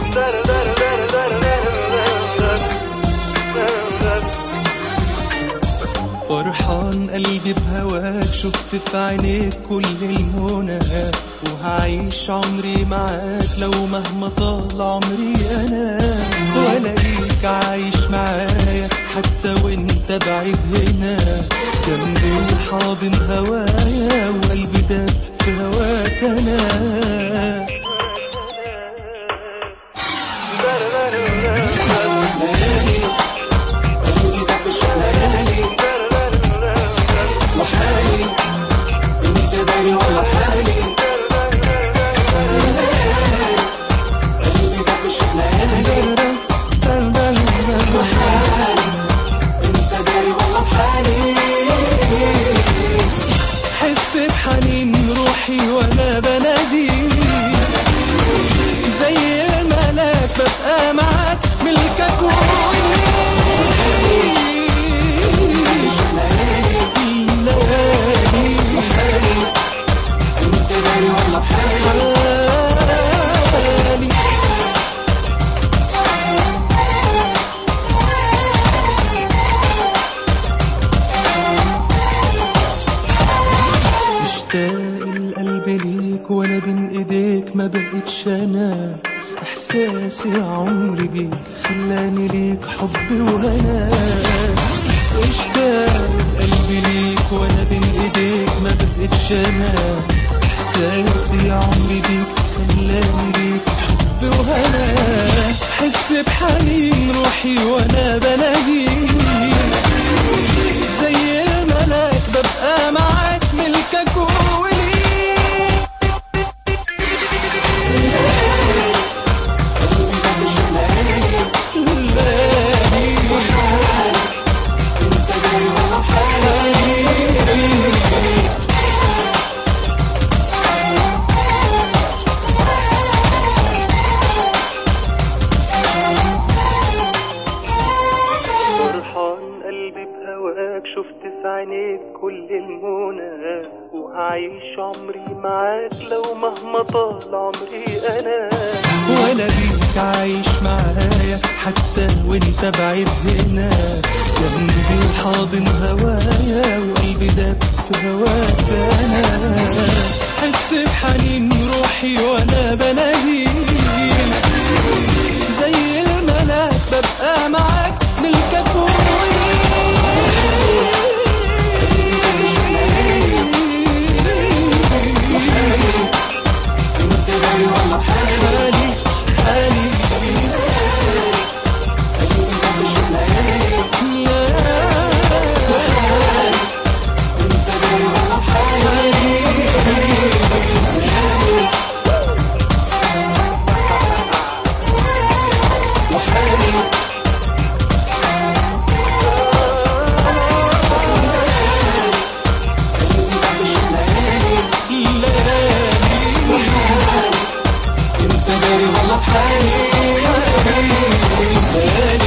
فرحان قلبي بهواك شفت في عينيك كل المنى وهعيش عمري معاك لو مهما طال عمري انا والاقيك عايش معايا حتى وانت بعيد هنا جنبي حاضن هوايا وقلبي داب في هواك انا قلبي ده مش ليالي وحالي انت داري ولا حالي قلبي ده مش ليالي وحالي انت داري ولا حالي حس بحنين روحي وانا بنادي زي الملاك ببقى معاك ملكك وعيني انت داري ولا حالي مشتاق القلب ليك وانا بين ايديك ما بقتش انا احساسي عمري بيك خلاني ليك حب وهنا مشتاق القلب ليك وانا بين ايديك ما بقتش انا احساسي عمري بيك خلاني ليك حب وهنا حس بحنين روحي وانا بناديك زي الملاك ببقى معاك ملكك وليك قلبي ده مش ليالي ليالي انت داري ولا حالي فرحان قلبي بهواك شفت في عينيك كل المنى وهعيش عمري معاك لو مهما طال عمري انا وانا بيك عايش معايا حتى وانت بعيد هنا جنبي حاضن هوايا وقلبي داب في هواك انا حس بحنين روحي وانا بناديك زي الملاك ببقى معاك ملكك انت داري ولا حالي حالي حالي قلبي ده مش ليالي انت داري ولا حالي وحالي قلبي ده مش ليالي انت داري ولا حالي